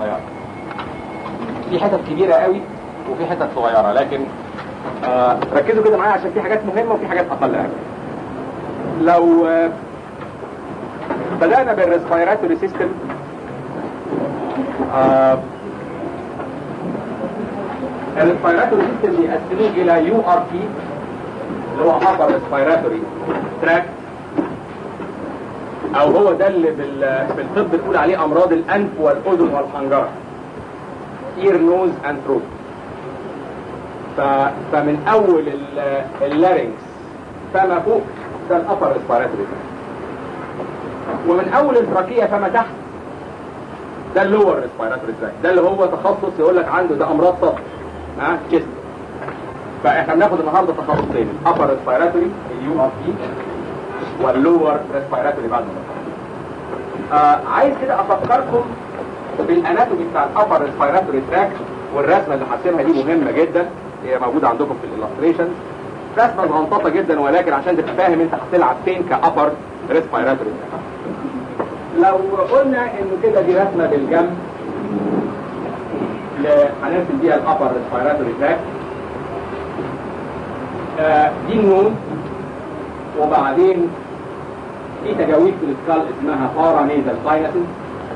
صغيره في حتت كبيره قوي وفي حتت صغيره لكن آه ركزوا كده معايا عشان في حاجات مهمه وفي حاجات اقل اهميه لو آه بدانا بالريسبيراتوري سيستم آه الريسبيراتوري سيستم بيقسموه الى يو ار تي اللي هو upper respiratory tract او هو ده اللي بال- بالطب بنقول عليه امراض الانف والاذن والحنجره ear nose and throat ف... فمن اول ال- اللارynx فما فوق ده الابر respiratory tract ومن اول التراكيه فما تحت ده اللور respiratory tract ده اللي هو تخصص يقول لك عنده ده امراض سطح ها chest فاحنا بناخد النهارده تخصصين الابر ريسبيراتوري اليو ار بي واللور ريسبيراتوري بعد ما نخلص. آه عايز كده افكركم بالاناتومي بتاع الابر ريسبيراتوري تراك والرسمه اللي حاسينها دي مهمه جدا هي موجوده عندكم في الالستريشن رسمه صغنططه جدا ولكن عشان تبقى فاهم انت هتلعب فين كابر ريسبيراتوري تراك لو قلنا انه كده دي رسمه بالجنب ل- هنرسم بيها الابر ريسبيراتوري تراك آه، دي النون وبعدين في تجاويز في السكال اسمها بارا نيزل ساينسز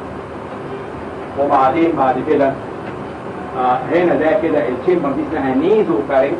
وبعدين بعد كده آه هنا ده كده الشيمبر دي اسمها نيزو فارنكس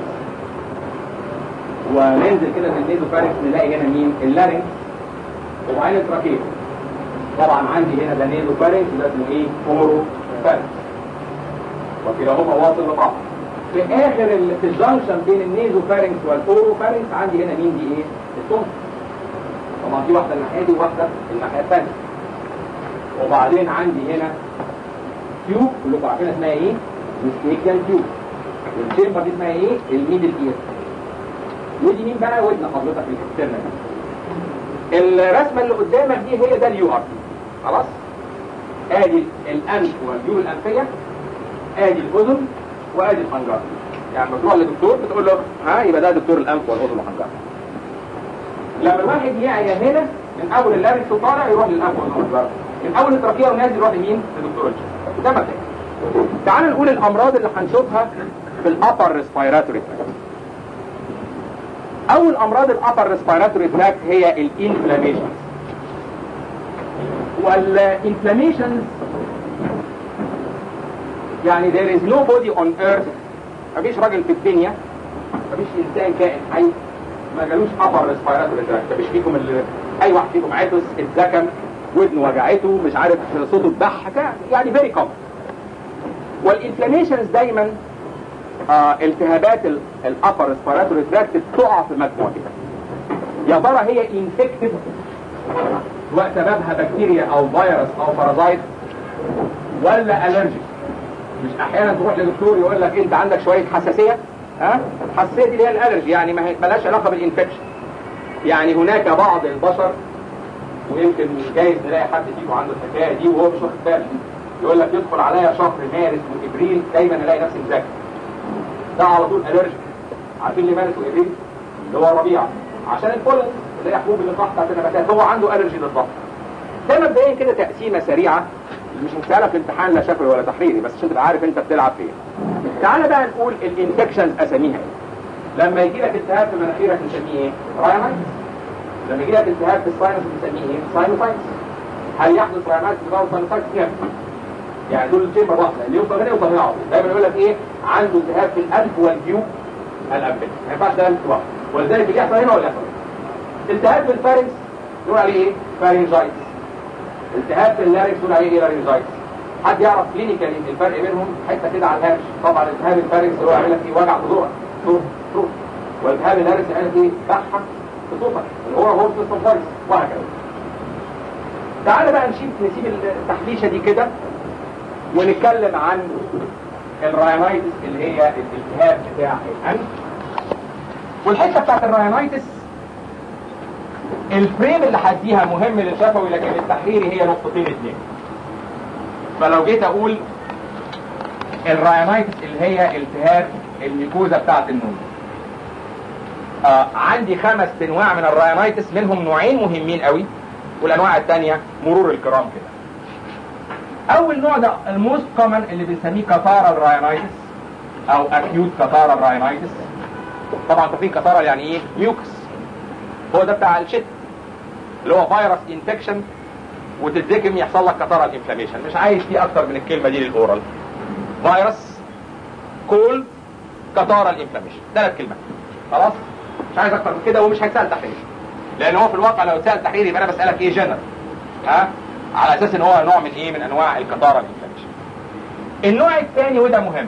وننزل كده من النيزو فارنكس نلاقي هنا مين اللارنكس وبعدين التراكيه طبعا عندي هنا ده نيزو فارنكس وده اسمه ايه اورو فارنكس وكلاهما واصل لبعض في اخر ال- في الجنكشن بين النيزو فارنكس والاورو فارنكس عندي هنا مين دي ايه التونس طبعا في واحده الناحيه دي وواحده الناحيه الثانيه وبعدين عندي هنا تيوب كلكم عارفين اسمها ايه ميستيكيان تيوب والشيمبر دي اسمها ايه الميدل اير ودي مين بقى ودن حضرتك الاكسترنال الرسمه اللي قدامك دي هي ده اليو ار خلاص ادي الانف والجيوب الانفيه ادي الاذن وادي الحنجره يعني بتروح لدكتور بتقول له ها يبقى ده دكتور الانف والاذن والحنجره لما الواحد يعيا هنا من اول اللارنكس وطالع يروح للانف والحنجره من اول التراكيه ونازل يروح لمين؟ لدكتور الجسم ده مبدئيا تعال نقول الامراض اللي هنشوفها في الابر ريسبيراتوري تراكت اول امراض الابر ريسبيراتوري تراكت هي الانفلاميشن والانفلاميشن يعني there is nobody on earth مفيش راجل في الدنيا مفيش انسان كائن حي ما جالوش upper respiratory tract مفيش فيكم اللي اي واحد فيكم عطس اتزكم ودنه وجعته مش عارف صوته اتبح كده، يعني فيري كومن والانفلاميشنز دايما آه التهابات الابر ريسبيراتوري تراكت بتقع في مجموعه كده يا ترى هي انفكتد سواء سببها بكتيريا او فيروس او بارازايت ولا الرجيك مش احيانا تروح لدكتور يقول لك انت عندك شويه حساسيه ها الحساسيه دي اللي هي الالرجي يعني ما هي مالهاش علاقه بالانفكشن يعني هناك بعض البشر ويمكن جايز نلاقي حد فيكم عنده الحكايه دي وهو مش واخد باله يقول لك يدخل عليا شهر مارس وابريل دايما الاقي نفسي مذاكر ده على طول الرجي عارفين ليه مارس وابريل اللي هو الربيع عشان البولن اللي هي حبوب اللقاح بتاعت النباتات هو عنده الرجي للضغط ده مبدئيا كده تقسيمه سريعه مش هسألها في امتحان لا شفوي ولا تحريري بس عشان تبقى عارف انت بتلعب فين تعالى بقى نقول الانفكشن اساميها ايه لما يجي لك التهاب في مناخيرك نسميه ايه رايمايتس لما يجي لك التهاب في الساينس بنسميه ايه ساينوسايتس هل يحدث رايمايتس في بعض الساينوسايتس نعم يعني دول الشيء واحده اللي يوصل هنا يوصل هنا على طول دايما يقول لك ايه عنده التهاب في الانف والجيوب الانفيه ما ينفعش ده لوحده ولذلك اللي يحصل هنا ولا يحصل هنا. التهاب في الفارنكس نقول عليه ايه فارنجايتس التهاب في اللارنكس نقول عليه ايه لارنجايتس حد يعرف كلينيكالي الفرق بينهم حته كده على الهامش طبعا التهاب الفارنكس اللي هو يعمل لك ايه وجع في ذوقك صوت صوت والتهاب اللارنكس يعمل لك ايه بحه في صوتك اللي هو هورس فايس وهكذا تعالى بقى نشيل نسيب التحليشه دي كده ونتكلم عن الراينايتس اللي هي الالتهاب بتاع الانف والحته بتاعت الراينايتس الفريم اللي هديها مهم للشفوي لكن التحريري هي نقطتين اتنين فلو جيت اقول الراينايتس اللي هي التهاب الميكوزا بتاعت النوم آه عندي خمس انواع من الراينايتس منهم نوعين مهمين قوي والانواع الثانيه مرور الكرام كده اول نوع ده الموست كومن اللي بنسميه كاتارال راينايتس او اكيوت كاتارال راينايتس طبعا عارفين كاتارال يعني ايه ميوكس هو ده بتاع الشت اللي هو فيروس انفكشن وتتزكم يحصل لك كاتارال انفلاميشن مش عايز فيه اكتر من الكلمه دي للاورال فيروس كول كاتارال انفلاميشن ثلاث كلمات خلاص مش عايز اكتر من كده ومش هيتسال تحرير لان هو في الواقع لو اتسال تحرير يبقى انا بسالك ايه جنرال ها على اساس ان هو نوع من ايه من انواع الكاتارال انفلاميشن النوع الثاني وده مهم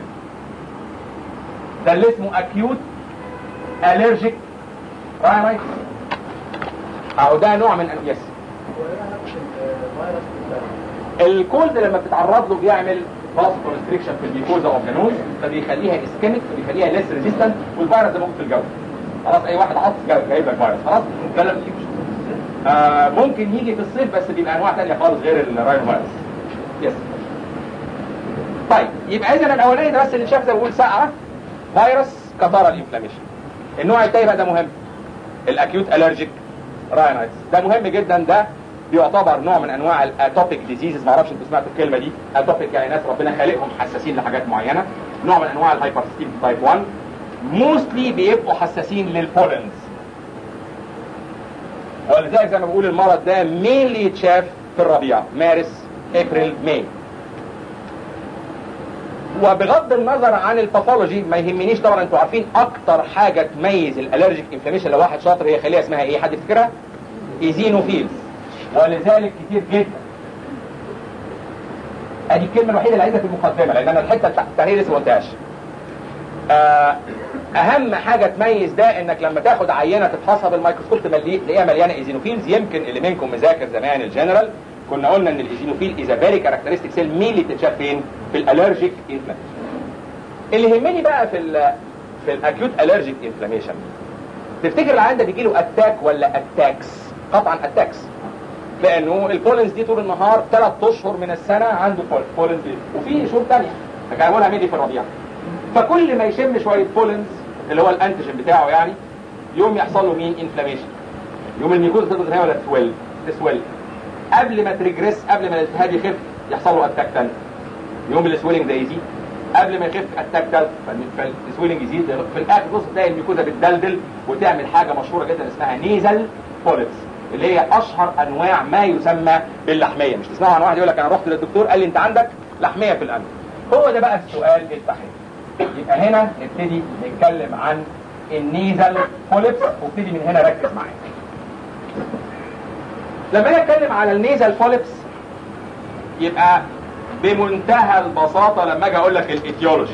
ده اللي اسمه اكيوت الرجيك راينايتس او ده نوع من يس الكولد لما بتتعرض له بيعمل فاست كونستريكشن في الميكوزا اوف ذا نوز فبيخليها اسكيميك فبيخليها ليس ريزيستنت والفيروس ده موجود في الجو خلاص اي واحد عطس جايب جايب لك فيروس خلاص فلما آه ممكن يجي في الصيف بس بيبقى انواع ثانيه خالص غير الراينو فيروس يس طيب يبقى اذا الاولاني ده بس اللي شاف زي ما بقول ساقعه فيروس كاتارال انفلاميشن النوع الثاني بقى ده مهم الاكيوت الرجيك راينايتس ده مهم جدا ده بيعتبر نوع من انواع الاتوبيك ديزيزز ما اعرفش انتوا سمعتوا الكلمه دي اتوبيك يعني ناس ربنا خالقهم حساسين لحاجات معينه نوع من انواع الهايبرستيم تايب 1 موستلي بيبقوا حساسين للبولنز ولذلك زي ما بقول المرض ده مينلي يتشاف في الربيع مارس ابريل ماي وبغض النظر عن الباثولوجي ما يهمنيش طبعا انتوا عارفين اكتر حاجه تميز الالرجيك انفلاميشن لو واحد شاطر هي خليها اسمها ايه حد يفتكرها ايزينوفيلز ولذلك كتير جدا ادي الكلمه الوحيده اللي عايزها في المقدمه لان انا الحته بتاعت التحرير لسه ما قلتهاش آه اهم حاجه تميز ده انك لما تاخد عينه تفحصها بالميكروسكوب تلاقيها مليانه ايزينوفيلز يمكن اللي منكم مذاكر زمان الجنرال كنا قلنا ان الايزينوفيل از فيري كاركترستيك سيل مين اللي بتتشاف فين في الالرجيك انفلاميشن اللي يهمني بقى في ال في الاكيوت الرجيك انفلاميشن تفتكر العيان ده بيجي له اتاك ولا اتاكس قطعا اتاكس لانه البولنز دي طول النهار ثلاث اشهر من السنه عنده بولنز دي وفي شهور ثانيه كان بقولها ميدي في الربيع فكل ما يشم شويه بولنز اللي هو الانتيجين بتاعه يعني يوم يحصل له مين انفلاميشن يوم الميكوزا تفضل هي ولا تسويل تسويل قبل ما تريجريس قبل ما الالتهاب يخف يحصل له اتاك ثاني يوم السويلنج ده يزيد قبل ما يخف اتاك ثالث فالسويلنج يزيد في الاخر بص تلاقي الميكوزا بتدلدل وتعمل حاجه مشهوره جدا اسمها نيزل بوليبس اللي هي اشهر انواع ما يسمى باللحميه مش تسمعوا عن واحد يقول لك انا رحت للدكتور قال لي انت عندك لحميه في الانف هو ده بقى السؤال الصحيح يبقى هنا نبتدي نتكلم عن النيزل بوليبس وابتدي من هنا ركز معايا لما اجي اتكلم على النيزل بوليبس يبقى بمنتهى البساطة لما اجي اقول لك الايتيولوجي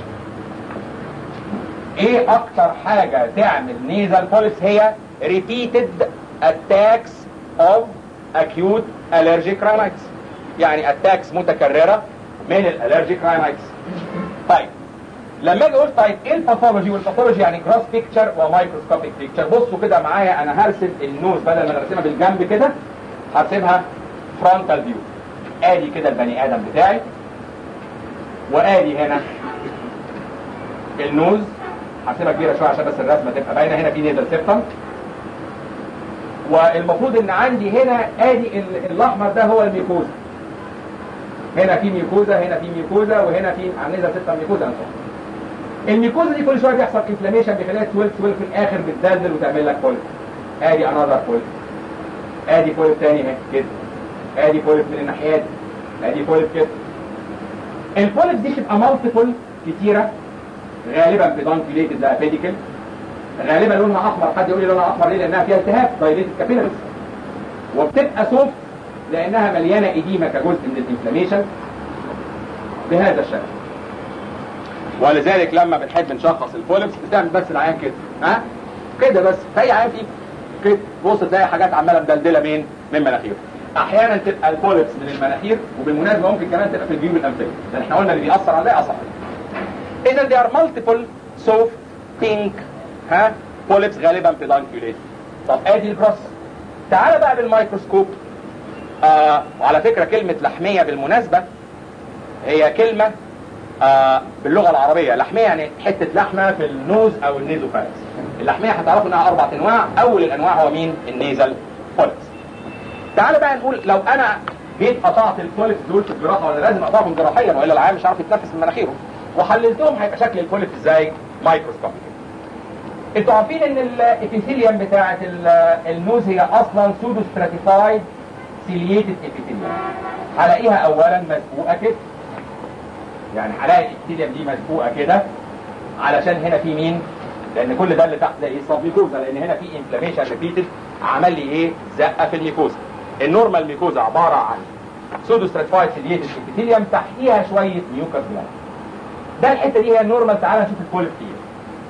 ايه اكتر حاجة تعمل نيزل بوليبس هي repeated attacks of acute allergic rhinitis يعني attacks متكررة من الالرجيك راينايتس طيب لما اجي اقول طيب ايه الباثولوجي والباثولوجي يعني جراس بيكتشر ومايكروسكوبيك بيكتشر بصوا كده معايا انا هرسم النوز بدل ما ارسمها بالجنب كده هرسمها فرونتال فيو ادي كده البني ادم بتاعي وادي هنا النوز هرسمها كبيره شويه عشان بس الرسمه تبقى باينه هنا في نيزل سيبتم والمفروض ان عندي هنا ادي الاحمر ده هو الميكوزا هنا في ميكوزا هنا في ميكوزا وهنا في النيزل سيبتم ميكوزا انتو الميكوزا دي كل شويه بيحصل انفلاميشن بيخليها تسويل تسويل في الاخر بتدلدل وتعمل لك بوليب ادي انذر بوليب ادي بوليب تاني اهي كده ادي بوليب من الناحيه دي ادي بوليب كده البوليب دي بتبقى مالتيبل كتيره غالبا بدانكيوليتد ده بيديكل غالبا لونها احمر حد يقول لي لونها احمر ليه لانها فيها التهاب دايليتد كابيلاريز وبتبقى سوفت لانها مليانه اديمه كجزء من الانفلاميشن بهذا الشكل ولذلك لما بنحب نشخص البوليبس بتعمل بس العيان كده ها كده بس في عيان فيه كده بص تلاقي حاجات عماله مدلدله مين من مناخيره احيانا تبقى البوليبس من المناخير وبالمناسبه ممكن كمان تبقى في الجيوب الانفيه لان احنا قلنا اللي بيأثر على ده يأثر على اذا دي ار مالتيبل سوفت بينك ها بوليبس غالبا بيدانكيوليت طب ادي البروس تعال بقى بالميكروسكوب آه وعلى فكره كلمه لحميه بالمناسبه هي كلمه آه باللغه العربيه لحميه يعني حته لحمه في النوز او النيزوفارس اللحميه هتعرفوا انها اربع انواع اول الانواع هو مين النيزل بوليبس تعال بقى نقول لو انا جيت قطعت البوليبس دول في الجراحه ولا لازم اقطعهم جراحيا والا العيان مش عارف يتنفس من مناخيره وحللتهم هيبقى شكل البوليبس ازاي مايكروسكوبيك انتوا عارفين ان الابيثيليوم بتاعه النوز هي اصلا سودو ستراتيفايد سيلييتد ابيثيليوم هلاقيها اولا مسبوقه كده يعني هلاقي الابيثيليوم دي مسبوقه كده علشان هنا في مين لان كل ده اللي تحت ده ايه سب ميكوزا لان هنا في انفلاميشن ريبيتد عمل لي ايه زقه في الميكوزا النورمال ميكوزا عباره عن سودو ستراتيفايد سيلييتد ابيثيليوم تحتيها شويه ميوكاس جلاند ده الحته دي هي النورمال تعالى نشوف البوليب فيه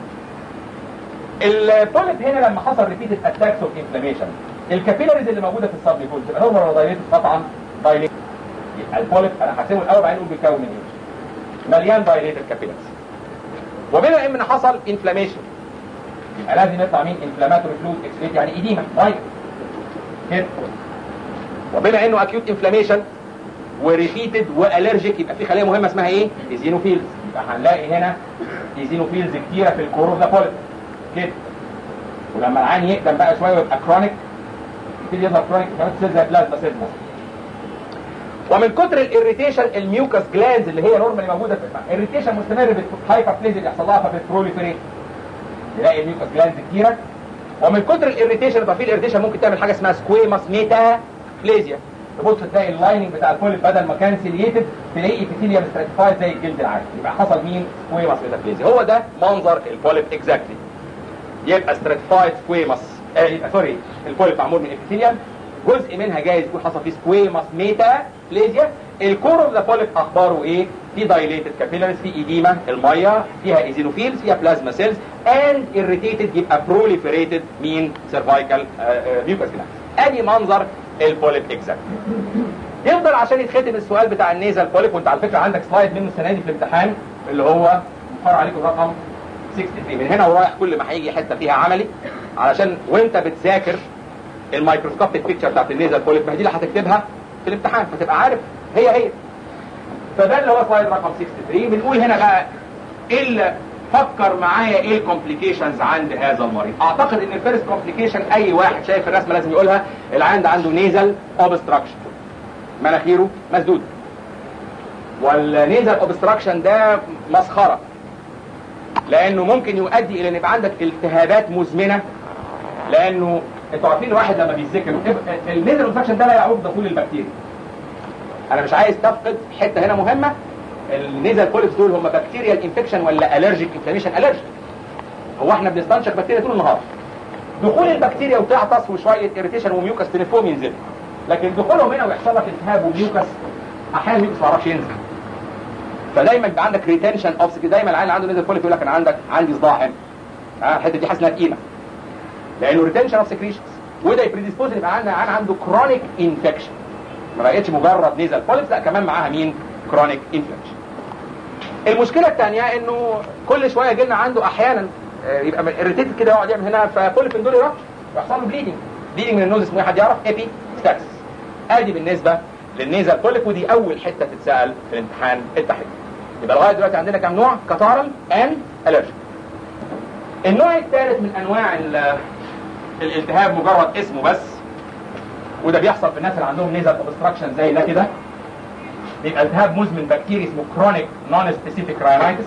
البوليب هنا لما حصل ريبيتد اتاكس اوف انفلاميشن الكابيلاريز اللي موجوده في السب ميكوزا تبقى نورمال ولا دايليتد قطعا دايليتد يبقى البوليب انا هحسبه الاول بعدين نقول بيتكون من ايه مليان دايليتد كابيلاريز وبما ان حصل انفلاميشن يبقى لازم يطلع مين انفلاماتوري فلويد اكسبيت يعني ايديما ميه كده وبما انه اكيوت انفلاميشن وريبيتد والرجيك يبقى في خليه مهمه اسمها ايه ايزينوفيلز يبقى هنلاقي هنا ايزينوفيلز كتيره في الكور اوف ذا بوليب كده ولما العين يقدم بقى شويه ويبقى كرونيك يبتدي يظهر كرونيك سيلز زي بلازما سيلز ومن كتر الاريتيشن الميوكس جلاندز اللي هي نورمالي موجوده في الاريتيشن مستمر بالهايبربليزيا يحصل لها فبتروليفريت نلاقي الميوكس جلاندز كتيره ومن كتر الاريتيشن يبقى في الاريتيشن ممكن تعمل حاجه اسمها سكويماس ميتا بليزيا تبص تلاقي اللايننج بتاع البوليب بدل ما كان سيليتد تلاقي ابيثيليوم ستراتيفايد زي الجلد العادي يبقى حصل مين سكويماس ميتا بليزيا هو ده منظر البوليب اكزاكتلي يبقى ستراتيفايد سكويماس آه يبقى سوري البوليب معمول من ابيثيليوم جزء منها جايز يكون حصل فيه سكويماس ميتا بليزيا الكور اوف ذا بوليب اخباره ايه في دايليتد كابيلاريز في ايديما الميه فيها ايزينوفيلز فيها بلازما سيلز اند irritated يبقى بروليفريتد مين سيرفايكال ميوكاس جلاند ادي منظر البوليب اكزاكت يفضل عشان يتختم السؤال بتاع النيزل بوليب وانت على فكره عندك سلايد منه السنه دي في الامتحان اللي هو مقر عليكم رقم 63 من هنا ورايح كل ما هيجي حته فيها عملي علشان وانت بتذاكر الميكروسكوبيك بيكتشر بتاعت النيزل بوليب ما هي دي اللي هتكتبها في الامتحان فتبقى عارف هي هي فده اللي هو سلايد رقم 63 بنقول هنا بقى ايه اللي فكر معايا ايه الكومبليكيشنز عند هذا المريض اعتقد ان الفيرست كومبليكيشن اي واحد شايف الرسمه لازم يقولها العيان ده عنده نيزل اوبستراكشن مناخيره مسدود والنيزل اوبستراكشن ده مسخره لانه ممكن يؤدي الى ان يبقى عندك التهابات مزمنه لانه انتوا عارفين الواحد لما بيذاكر النيزل اوبستراكشن ده لا يعوق دخول البكتيريا انا مش عايز تفقد حته هنا مهمه النيزل بوليبس دول هم بكتيريال انفكشن ولا الرجيك انفلاميشن الرجيك هو احنا بنستنشق بكتيريا طول النهار دخول البكتيريا وتعطس وشويه اريتيشن وميوكس تليفوم ينزل لكن دخولهم هنا ويحصل لك التهاب وميوكس احيانا الميوكس ما يعرفش ينزل فدايما يبقى عندك ريتنشن اوف دايما العيل اللي عنده نيزل بوليب يقول لك انا عندك عندي صداع هنا اه الحته دي حاسس انها تقيله لانه ريتنشن اوف سكريشنز وده يبريديسبوز يبقى عندنا عنده كرونيك انفكشن ما بقتش مجرد نيزل بوليبس لا كمان معاها مين كرونيك انفكشن المشكله الثانيه انه كل شويه يجي لنا عنده احيانا يبقى اريتيتد كده يقعد يعمل هنا فبوليب دول يروح ويحصل له بليدنج بليدنج من النوز اسمه حد يعرف ايبي ستاكس ادي بالنسبه للنيزل بوليب ودي اول حته تتسال في الامتحان التحريري يبقى لغايه دلوقتي عندنا كام نوع كتارل ان الرجيك النوع الثالث من انواع الالتهاب مجرد اسمه بس وده بيحصل في الناس اللي عندهم نيزل اوبستراكشن زي ده كده بيبقى التهاب مزمن بكتيري اسمه كرونيك نون سبيسيفيك راينايتس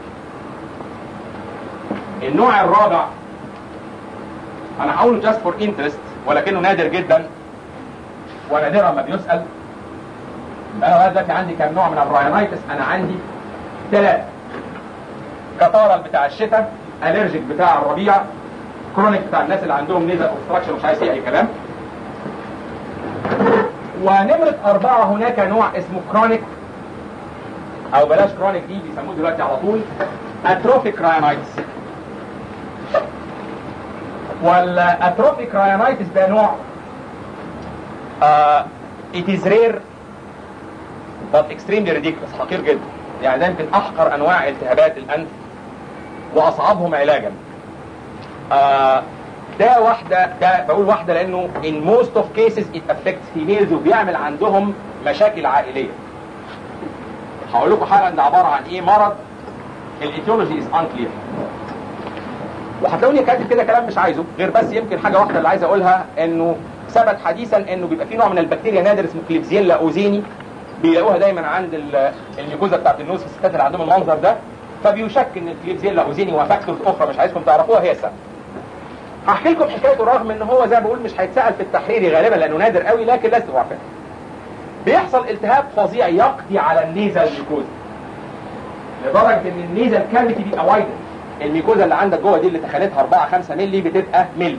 النوع الرابع انا هقوله جاست فور انترست ولكنه نادر جدا ونادرا ما بيسال انا لغايه دلوقتي عندي كام نوع من الراينايتس انا عندي ثلاثه كطارل بتاع الشتاء الرجيك بتاع الربيع كرونيك بتاع الناس اللي عندهم نيزل اوبستراكشن مش عايز اي كلام ونمرة أربعة هناك نوع اسمه كرونيك أو بلاش كرونيك دي بيسموه دلوقتي على طول أتروفيك راينايتس والأتروفيك راينايتس ده نوع uh, it is rare but extremely ridiculous حقير جدا يعني ده يمكن أحقر أنواع التهابات الأنف وأصعبهم علاجا uh, ده واحدة ده بقول واحدة لأنه in most of cases it affects females وبيعمل عندهم مشاكل عائلية. هقول لكم حالا ده عبارة عن إيه مرض الإيتيولوجي is unclear. وهتلاقوني كاتب كده كلام مش عايزه غير بس يمكن حاجة واحدة اللي عايز أقولها إنه ثبت حديثا انه بيبقى في نوع من البكتيريا نادر اسمه كليبزيلا اوزيني بيلاقوها دايما عند ال- الميكوزا بتاعت النوز في الستات اللي عندهم المنظر ده فبيشك ان الكليبزيلا اوزيني وفاكتورز اخرى مش عايزكم تعرفوها هي السبب هحكي لكم حكايته رغم ان هو زي ما بقول مش هيتسال في التحريري غالبا لانه نادر قوي لكن لازم تبقوا عارفين بيحصل التهاب فظيع يقضي على النيزل ميكوزا لدرجه ان النيزل كافيتي بيبقى وايدر الميكوزا اللي عندك جوه دي اللي تخانتها 4 5 مللي بتبقى مللي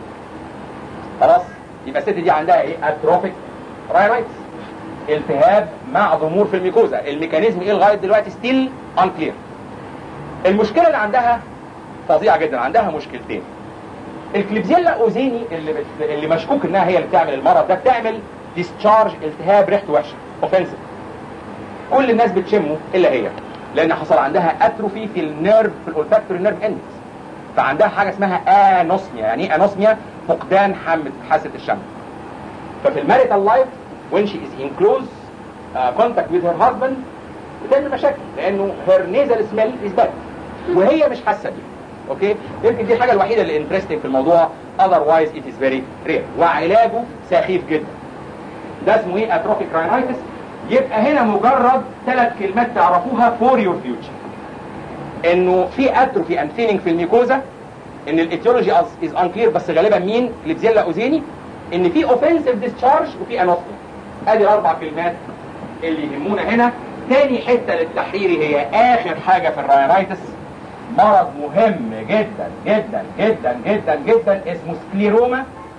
خلاص يبقى الست دي عندها ايه اتروفيك راينايتس التهاب مع ضمور في الميكوزا الميكانيزم ايه لغايه دلوقتي ستيل انكلير المشكله اللي عندها فظيعه جدا عندها مشكلتين الكليبزيلا اوزيني اللي بت... اللي مشكوك انها هي اللي بتعمل المرض ده بتعمل ديسشارج التهاب ريحته وحشه اوفنسيف كل الناس بتشمه الا هي لان حصل عندها اتروفي في النيرف في الاولفاكتوري نيرف اندكس فعندها حاجه اسمها انوسميا يعني ايه انوسميا فقدان حمد حاسه الشم ففي الماريتال لايف when she is in close uh, contact with her husband بتعمل مشاكل لانه her nasal smell is bad وهي مش حاسه بيه اوكي يمكن دي الحاجه الوحيده اللي انترستنج في الموضوع otherwise it is very rare وعلاجه سخيف جدا ده اسمه ايه اتروفيك راينايتس يبقى هنا مجرد ثلاث كلمات تعرفوها for your future انه في اتروفي اند ثيننج في الميكوزا ان الايتيولوجي از انكلير بس غالبا مين كليبزيلا اوزيني ان في اوفنسيف ديسشارج وفي انوثميا ادي الاربع كلمات اللي يهمونا هنا تاني حته للتحريري هي اخر حاجه في الراينايتس مرض مهم جدا جدا جدا جدا جدا اسمه سكليروما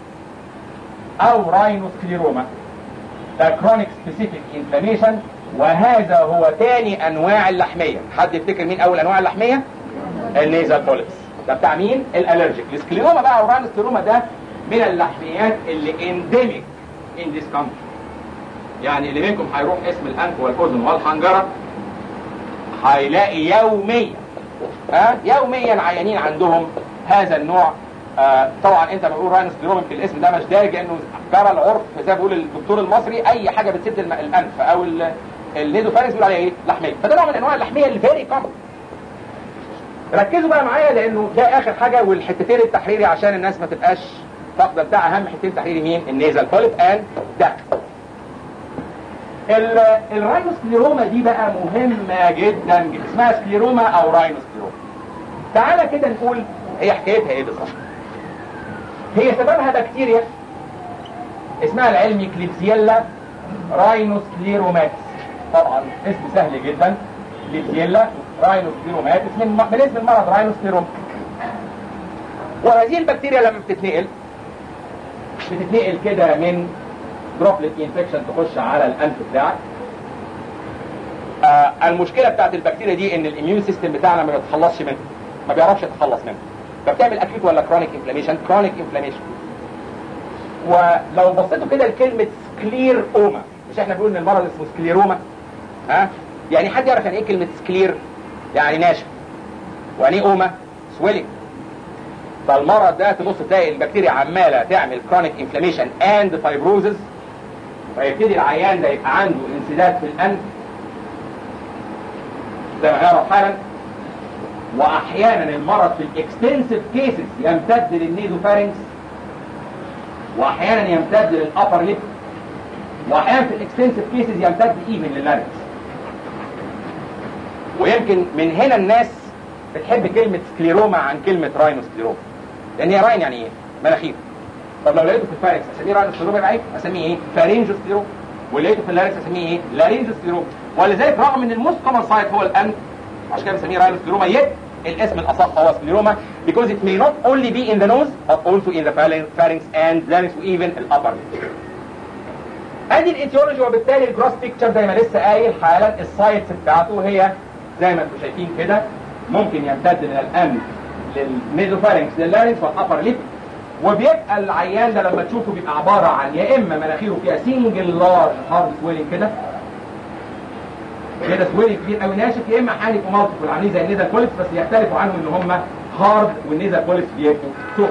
او راينوسكليروما ده كرونيك سبيسيفيك انفلاميشن وهذا هو تاني انواع اللحميه حد يفتكر مين اول انواع اللحميه النيزال بوليبس ده بتاع مين الالرجيك السكليروما بقى او راينوسكليروما ده من اللحميات اللي انديميك ان ذيس كونتري يعني اللي منكم هيروح اسم الانف والاذن والحنجره هيلاقي يوميا ها يوميا عيانين عندهم هذا النوع آه طبعا انت بتقول راينوسكليروما في الاسم ده مش دارج لانه جرى العرف زي ما بيقول الدكتور المصري اي حاجه بتسد الم- الانف او ال- النيزوفارنس بيقول عليها ايه لحميه فده نوع من انواع اللحميه اللي فيري كومن ركزوا بقى معايا لانه ده اخر حاجه والحتتين التحريري عشان الناس ما تبقاش فاقده بتاع اهم حتتين تحريري مين النيزل بوليب اند ده ال- الراينوسكليروما دي بقى مهمه جدا جدا اسمها سكليروما او راينوسكليروما تعالى كده نقول هي حكايتها ايه بالظبط هي سببها بكتيريا اسمها العلمي كليبسيلا راينوسكليروماتس طبعا اسم سهل جدا كليبسيلا راينوسكليروماتس من, من اسم المرض راينوسكليروما وهذه البكتيريا لما بتتنقل بتتنقل كده من دروبلت انفكشن تخش على الانف بتاعك آه المشكله بتاعت البكتيريا دي ان الاميون سيستم بتاعنا ما بيتخلصش منها ما بيعرفش يتخلص منها فبتعمل اكيوت ولا كرونيك انفلاميشن كرونيك انفلاميشن ولو بصيتوا كده لكلمه سكلير اوما مش احنا بنقول ان المرض اسمه سكليروما ها يعني حد يعرف يعني ايه كلمه سكلير يعني ناشف ويعني ايه اوما سويلنج فالمرض ده تبص تلاقي البكتيريا عماله تعمل كرونيك انفلاميشن اند فايبروزز فيبتدي العيان ده يبقى عنده انسداد في الانف زي ما هنعرف حالا واحيانا المرض في الاكستنسيف كيسز يمتد للنيزوفارنكس واحيانا يمتد للابر ليب واحيانا في الاكستنسيف كيسز يمتد ايفن لللارنكس ويمكن من هنا الناس بتحب كلمة سكليروما عن كلمة راينوسكليروما لأن هي راين يعني إيه؟ مناخير طب لو لقيته في الفارنكس أسميه راينوسكليروما يبقى إيه؟ أسميه إيه؟ فارينجوسكليروما ولقيته في اللارنكس أسميه إيه؟ لارينجوسكليروما ولذلك رغم إن الموست كومن سايت هو الأنف عشان كده بنسميه راينوسكليروما يت الاسم الأصح هو سكليروما because it may not only be in the nose but also in the pharynx and larynx even الأبر ادي الايتيولوجي وبالتالي الجروس بيكتشر زي ما لسه قايل حالا السايتس بتاعته هي زي ما انتم شايفين كده ممكن يمتد من الانف للميزوفارنكس لللارنكس والابر ليب وبيبقى العيان ده لما تشوفه بيبقى عباره عن يا اما مناخيره فيها سنجل لارج هارد سويلنج كده كده سويلنج كبير قوي ناشف يا اما حالف ومالتيبل عاملين زي النيزل بوليبس بس يختلفوا عنهم ان هم هارد والنيزل بوليبس بيبقوا سوفت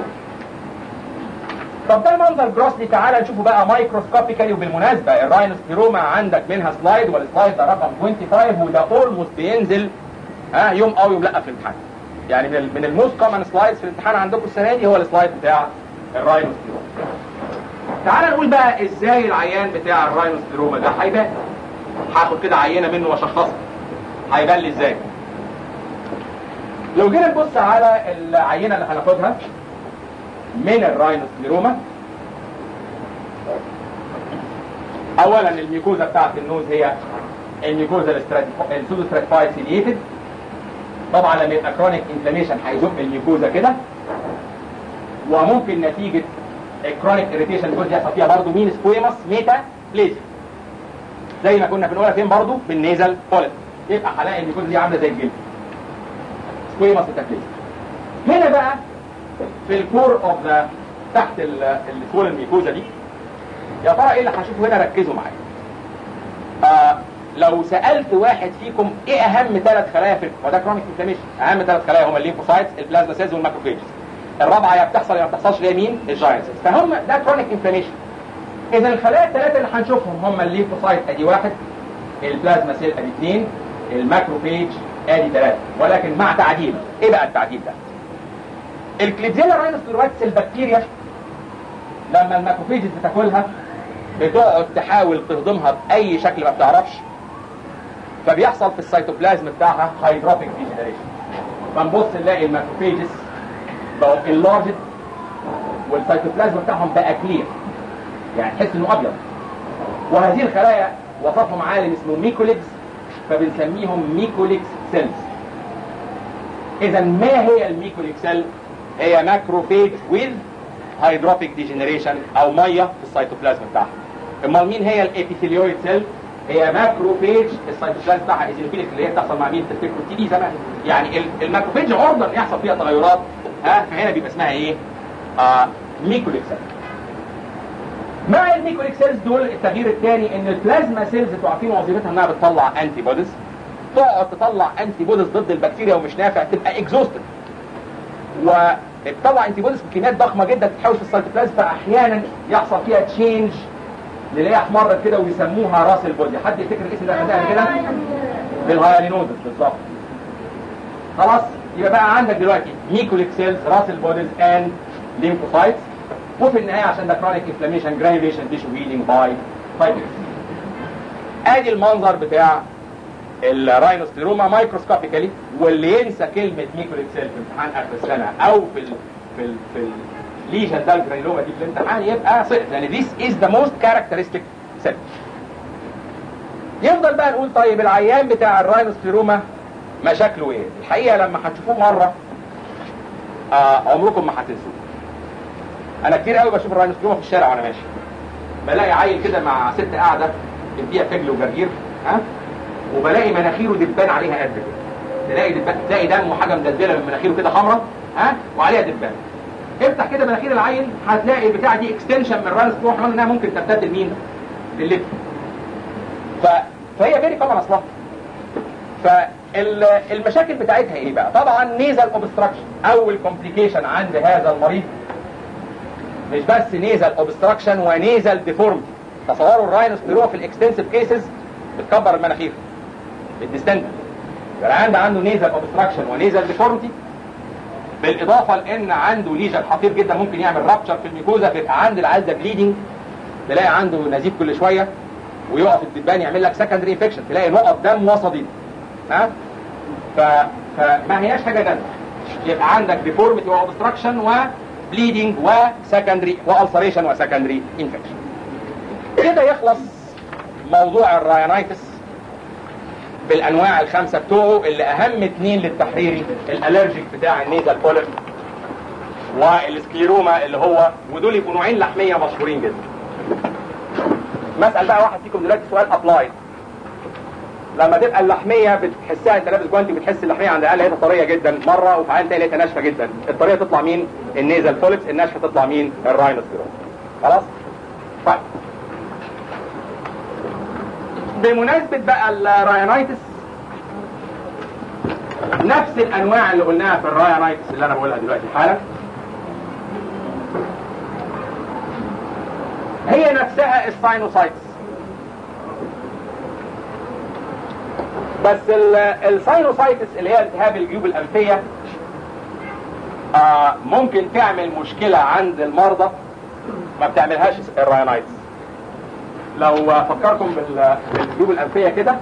طب ده المنظر جروسلي تعالى نشوفه بقى مايكروسكوبيكالي وبالمناسبه الراينوسكليروما عندك منها سلايد والسلايد ده رقم 25 وده اولموست بينزل ها يوم او يوم لا في الامتحان يعني من من الموست كومن سلايدز في الامتحان عندكم السنه دي هو السلايد بتاع الراينوسكليروما تعال نقول بقى ازاي العيان بتاع الراينوسكليروما ده هيبان هاخد كده عينه منه واشخصها هيبان لي ازاي لو جينا نبص على العينه اللي هناخدها من الراينوسكليروما اولا الميكوزا بتاعت النوز هي الميكوزا السودو ستراتيفايد سيليتد طبعا لما يبقى كرونيك انفلاميشن هيزق الميكوزا كده وممكن نتيجه الكرونيك اريتيشن جزء يحصل فيها برضه مين سكويمس ميتا بليزيا زي ما كنا بنقولها فين برضه بالنيزل بوليت يبقى هلاقي الميكوزا دي عامله زي الجلد سكويمس ميتا بليزيا هنا بقى في الكور اوف ذا تحت السول الميكوزا دي يا ترى ايه اللي هشوفه هنا ركزوا معايا آه لو سالت واحد فيكم ايه اهم ثلاث خلايا في وده كرونيك انفلاميشن اهم ثلاث خلايا هم الليمفوسايتس البلازما سيلز والماكروفيجز الرابعه يا بتحصل يا ما بتحصلش اللي هي مين الجاينتس فهم ده كرونيك انفلاميشن اذا الخلايا الثلاثه اللي هنشوفهم هم الليمفوسايت ادي واحد البلازما سيل ادي اثنين الماكروفيج ادي ثلاثه ولكن مع تعديل ايه بقى التعديل ده الكليبزيلا راينوسكليروتس البكتيريا لما الماكروفيجز بتاكلها بتقعد تحاول تهضمها باي شكل ما بتعرفش فبيحصل في السيتوبلازم بتاعها هيدروبيك ديجنريشن فنبص نلاقي الماكروفيجز بقوا انلارجد والسيتوبلازم بتاعهم بقى كلير يعني تحس انه ابيض وهذه الخلايا وصفهم عالم اسمه ميكوليكس فبنسميهم ميكوليكس سيلز اذا ما هي الميكوليكس سيل هي ماكروفيج ويز هيدروبيك ديجنريشن او ميه في السيتوبلازم بتاعها امال مين هي الابيثيليويد سيل هي ماكروفيج السيتوبلازم بتاعها ايزينوفيليك اللي هي بتحصل مع مين تفتكروا التي بي زمان يعني الماكروفيج عرضه ان يحصل فيها تغيرات ها فهنا بيبقى اسمها ايه آه ميكوليك سيل مع الميكوليك سيلز دول التغيير الثاني ان البلازما سيلز انتوا عارفين وظيفتها انها بتطلع انتي بوديز تقعد تطلع انتي بوديز ضد البكتيريا ومش نافع تبقى اكزوستد وبتطلع انتي بوديز بكميات ضخمه جدا تتحوش في السيتوبلازم فاحيانا يحصل فيها تشينج نلاقيها احمرت كده ويسموها راس البودي حد يفتكر الاسم ده خدها كده بالهايالينوزس بالظبط خلاص يبقى بقى عندك دلوقتي ميكوليك سيلز راس البوديز اند ليمفوسايتس وفي النهايه عشان ده كرونيك انفلاميشن جرانيوليشن تيشو هيلينج باي فايبرز ادي المنظر بتاع الراينوسكليروما مايكروسكوبيكالي واللي ينسى كلمه ميكوليك سيل في امتحان اخر السنه او في ال في ال في الليجن ده الجرانيلوما دي في الامتحان يبقى سقط لان this is the most characteristic cell يفضل بقى نقول طيب العيان بتاع الراينوسكليروما مشاكله ايه؟ الحقيقه لما هتشوفوه مره آه عمركم ما هتنسوه. انا كتير قوي بشوف الراينوسكليروما في الشارع وانا ماشي. بلاقي عيل كده مع ست قاعده فيها فجل وجرجير ها وبلاقي مناخيره دبان عليها قد كده. تلاقي دبان تلاقي دم وحاجه مدلدله من مناخيره كده حمراء ها وعليها دبان. افتح كده مناخير العيل هتلاقي البتاعه دي اكستنشن من الراينوسكليروما انها ممكن تمتد لمين؟ لللب. ف... فهي فيري كومن اصلها. فالمشاكل بتاعتها ايه بقى طبعا نيزل اوبستراكشن اول كومبليكيشن عند هذا المريض مش بس نيزل اوبستراكشن ونيزل ديفورمتي تصوروا الراينوسكليروما في الاكستنسيف كيسز بتكبر المناخير بالديستند العيان ده عنده نيزل اوبستراكشن ونيزل ديفورمتي بالاضافه لان عنده ليجن خطير جدا ممكن يعمل رابتشر في الميكوزا بيبقى عند العيال ده بليدنج تلاقي عنده نزيف كل شويه ويقف الدبان يعمل لك سكندري انفكشن تلاقي نقط دم وصديد ها ف... فما هياش حاجه جامده يبقى عندك ديفورميتي واوبستراكشن وبليدنج وسكندري والسريشن وسكندري انفكشن كده يخلص موضوع الراينايتس بالانواع الخمسه بتوعه اللي اهم اثنين للتحريري الالرجيك بتاع النيزل بولر والسكليروما اللي هو ودول يبقوا نوعين لحميه مشهورين جدا مسأل بقى واحد فيكم دلوقتي سؤال ابلايد لما تبقى اللحميه بتحسها انت لابس جوانتي بتحس اللحميه عند العيال لقيتها طريه جدا مره وفي عيال تاني لقيتها ناشفه جدا الطريه تطلع مين النيزل فولكس الناشفه تطلع مين الراينوسكليروما خلاص طيب بمناسبه بقى الراينايتس نفس الانواع اللي قلناها في الراينايتس اللي انا بقولها دلوقتي حالا هي نفسها الساينوسايتس بس الساينوسايتس اللي هي التهاب الجيوب الانفيه آه ممكن تعمل مشكله عند المرضى ما بتعملهاش الراينايتس لو فكركم بال- بالجيوب الانفيه كده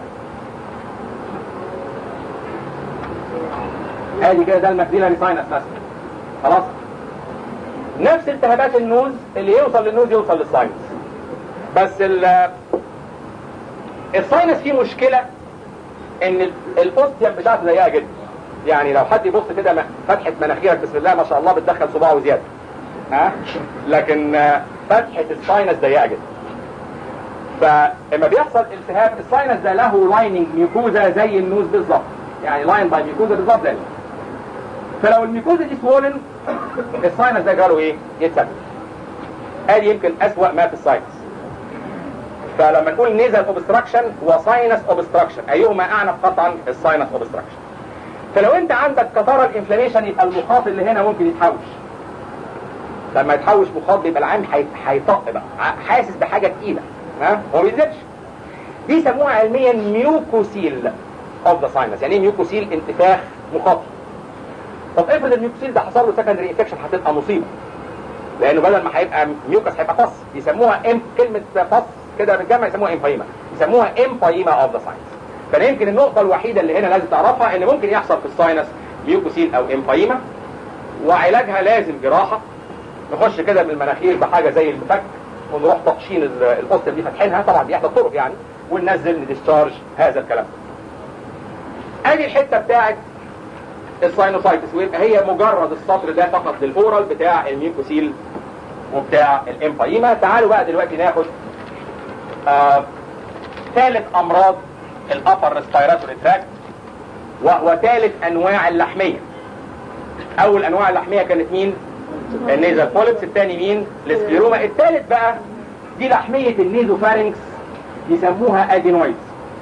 ادي كده ده الماكسيلاري ساينس مثلا خلاص نفس التهابات النوز اللي يوصل للنوز يوصل للساينس بس ال الساينس فيه مشكله ان ال- الاوستيوم بتاعته ضيقه جدا يعني لو حد يبص كده م- فتحه مناخيرك بسم الله ما شاء الله بتدخل صباعه زياده ها لكن آه، فتحه الساينس ضيقه جدا فلما بيحصل التهاب الساينس ده له لايننج ميوكوزا زي النوز بالظبط يعني لاين باي ميوكوزا بالظبط زي النوز. فلو الميوكوزا دي سوولن الساينس ده جاله ايه؟ يتسبب ادي يمكن اسوأ ما في الساينس فلما نقول نيزل اوبستراكشن وساينس اوبستراكشن ايهما اعنف قطعا الساينس اوبستراكشن فلو انت عندك كثارة الانفلاميشن يبقى المخاط اللي هنا ممكن يتحوش لما يتحوش مخاط بيبقى العين هي- هيطق بقى ع- حاسس بحاجه تقيله ها هو ما بينزلش دي يسموها علميا ميوكوسيل اوف ذا ساينس يعني ايه ميوكوسيل انتفاخ مخاطي طب افرض الميوكوسيل ده حصل له سكندري انفكشن هتبقى مصيبه لانه بدل ما هيبقى ميوكس هيبقى فص يسموها ام كلمه فص كده بالجمع يسموها امفايما يسموها امفايما اوف ذا ساينس فده يمكن النقطه الوحيده اللي هنا لازم تعرفها ان ممكن يحصل في الساينس ميوكوسيل او امفايما وعلاجها لازم جراحه نخش كده من المناخير بحاجه زي المفك ونروح تقشين ال- القصه دي فاتحينها طبعا دي احدى الطرق يعني وننزل نديسشارج هذا الكلام ادي الحته بتاعت الساينوسايتس ويبقى هي مجرد السطر ده فقط للاورال بتاع الميوكوسيل وبتاع الامفايما تعالوا بقى دلوقتي ناخد آه ثالث امراض الابر ريسبيراتوري تراكت وهو ثالث انواع اللحميه اول انواع اللحميه كانت مين النيزل بوليبس الثاني مين السكليروما الثالث بقى دي لحميه النيزوفارينكس يسموها ادينويدز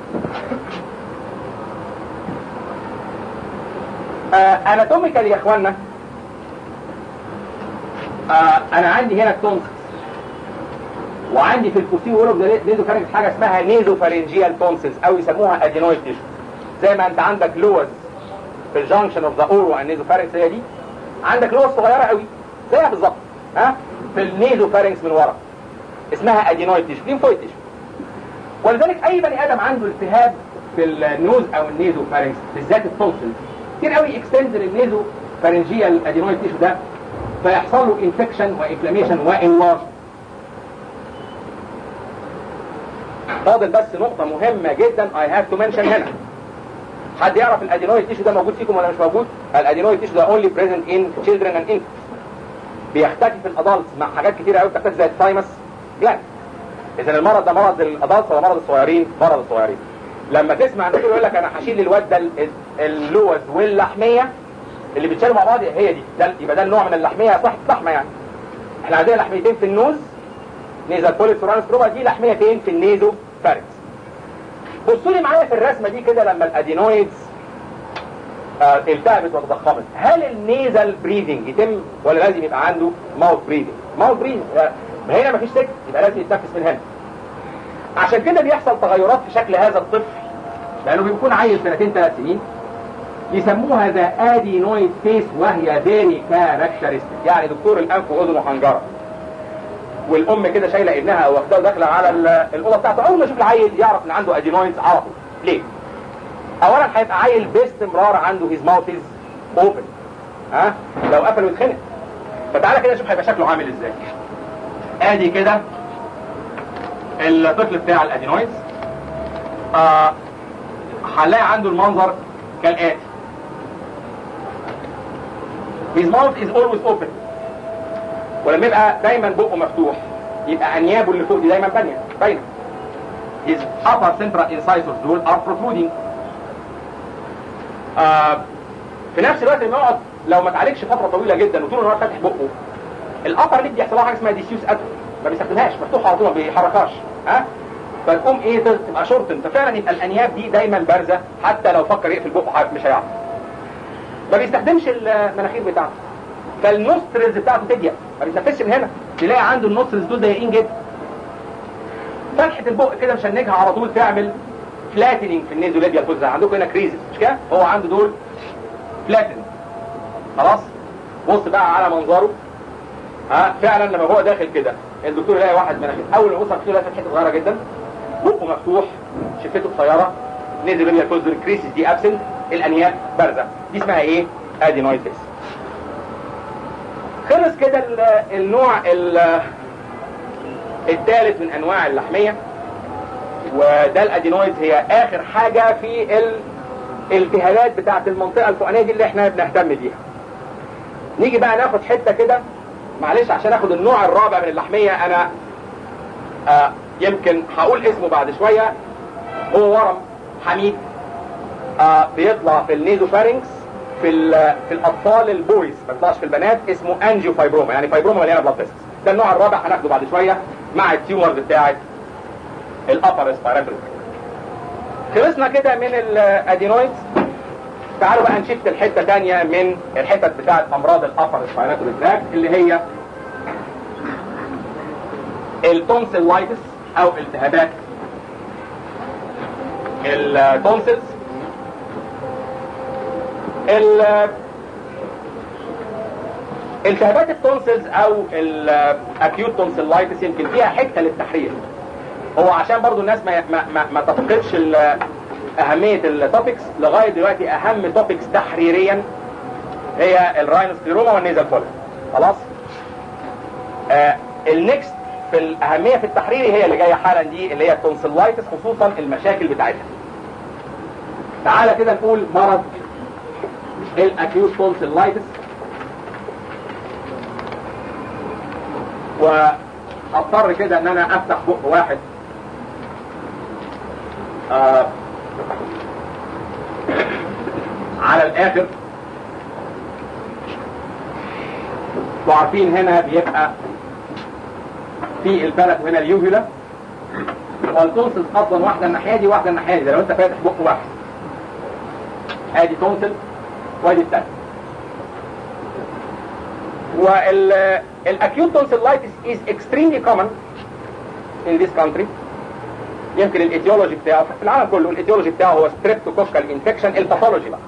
آه اناتوميكال يا اخوانا آه انا عندي هنا التونسس وعندي في الكوسي وورب نيزوفارينكس حاجه اسمها نيزوفارينجيال تونسس او يسموها ادينويد تيشو زي ما انت عندك لوز في الجانكشن اوف ذا اورو اند نيزوفارينكس هي دي عندك لوز صغيره قوي زيها بالظبط ها في النيزوفارينكس من ورا اسمها ادينويد تيشو ليمفويد تيشو ولذلك اي بني ادم عنده التهاب في النوز او النيزوفارينكس بالذات التونسل كتير قوي اكستند للنيزو فارنجيال ادينويد تيشو ده فيحصل له انفكشن وانفلاميشن وانلارج فاضل بس نقطة مهمة جدا I have to mention هنا حد يعرف الادينويد تيشو ده موجود فيكم ولا مش موجود؟ الادينويد تيشو ده only present in children and infants بيختفي في الادلتس مع حاجات كتير قوي بتختفي زي الثايمس جلاند اذا المرض ده مرض الادلتس ولا مرض الصغيرين؟ مرض الصغيرين لما تسمع الناس يقول لك انا هشيل الواد ده ال- اللوز واللحميه اللي بيتشالوا مع بعض هي دي ده يبقى ده النوع من اللحميه صح لحمه يعني احنا عندنا لحميتين في النوز نيزل بوليس ورانستروما دي لحميتين في النيزو فاركس بصوا لي معايا في الرسمه دي كده لما الادينويدز آه، التهبت وتضخمت هل النيزل بريدنج يتم ولا لازم يبقى عنده ماوث بريدنج ماوث بريدنج ما هنا مفيش سكت يبقى لازم يتنفس من هنا عشان كده بيحصل تغيرات في شكل هذا الطفل لانه بيكون عيل سنتين ثلاث سنين يسموها ذا ادينويد فيس وهي فيري كاركترستيك يعني دكتور الانف واذن وحنجره والام كده شايله ابنها او واخداه داخله على ال- الاوضه بتاعته اول ما يشوف العيل يعرف ان عنده ادينويدز على طول ليه؟ اولا هيبقى عيل باستمرار عنده هيز ماوث از اوبن ها لو قفل ويتخنق فتعالى كده شوف هيبقى شكله عامل ازاي ادي كده الطفل بتاع الادينويدز آه هنلاقي عنده المنظر كالاتي His mouth is always open ولما يبقى دايما بقه مفتوح يبقى انيابه اللي فوق دي دايما بانيه باينه His upper central incisors دول are protruding آه في نفس الوقت لما يقعد لو ما اتعالجش فتره طويله جدا وطول النهار فاتح بقه الابر ليب بيحصل لها حاجه اسمها ديسيوس اتروفي ما بيستخدمهاش مفتوح على طول ما بيحركهاش ها فتقوم ايه تبقى شورتن ففعلا يبقى الانياب دي دايما بارزه حتى لو فكر يقفل بقه مش هيعرف ما بيستخدمش المناخير بتاعته فالنوسترز بتاعته تضيق ما بيتنفسش من هنا تلاقي عنده النوسترز دول ضيقين جدا فتحه البق كده مشنجها على طول تعمل فلاتنينج في النيزوليبيا فوزا عندكم هنا كريزس مش كده هو عنده دول فلاتنينج خلاص بص بقى على منظره ها فعلا لما هو داخل كده الدكتور يلاقي واحد من اول ما يوصل فيه لقى حته صغيره جدا بقه مفتوح شفته قصيره نزل بيها الكوزر كريسيس دي ابسنت الانياب بارزه دي اسمها ايه؟ ادينويدس خلص كده ال- النوع ال- الثالث من انواع اللحميه وده الادينويدز هي اخر حاجه في الالتهابات بتاعه المنطقه الفوقانيه دي اللي احنا بنهتم بيها نيجي بقى ناخد حته كده معلش عشان اخد النوع الرابع من اللحميه انا آه يمكن هقول اسمه بعد شويه هو ورم حميد آه بيطلع في النيزوفارينكس في ال- في الاطفال البويز ما بيطلعش في البنات اسمه انجيو فايبروما يعني فايبروما مليانه بلاد فيسلز ده النوع الرابع هناخده بعد شويه مع التيومرز بتاعه الابر ريسبيراتوري خلصنا كده من الادينويدز تعالوا بقى نشفت الحته تانية من الحتت بتاعه امراض الابر ريسبيراتوري تراك اللي هي التونسيلايتس او التهابات التونسلز ال- التهابات التونسلز او الاكيوت تونسيلايتس يمكن فيها حته للتحرير هو عشان برضو الناس ما ما ما, ما تفقدش ال- اهميه التوبكس لغايه دلوقتي اهم توبكس تحريريا هي الراينوسكليروما والنيزل كولا خلاص آه النكست في الاهميه في التحريري هي اللي جايه حالا دي اللي هي التونسيلايتس خصوصا المشاكل بتاعتها تعالى كده نقول مرض الاكيوت تونسيلايتس واضطر كده ان انا افتح بق واحد آه على الاخر وعارفين هنا بيبقى في البلد وهنا اليوفيلا والتونسل اصلا واحده الناحيه دي واحده الناحيه دي ده لو انت فاتح بق واحد ادي تونسل وادي الثانيه والاكيوت تونسيلايتس is extremely common in this country يمكن الايتيولوجي بتاعه في العالم كله الايتيولوجي بتاعه هو ستريبتوكوكال انفكشن الباثولوجي بقى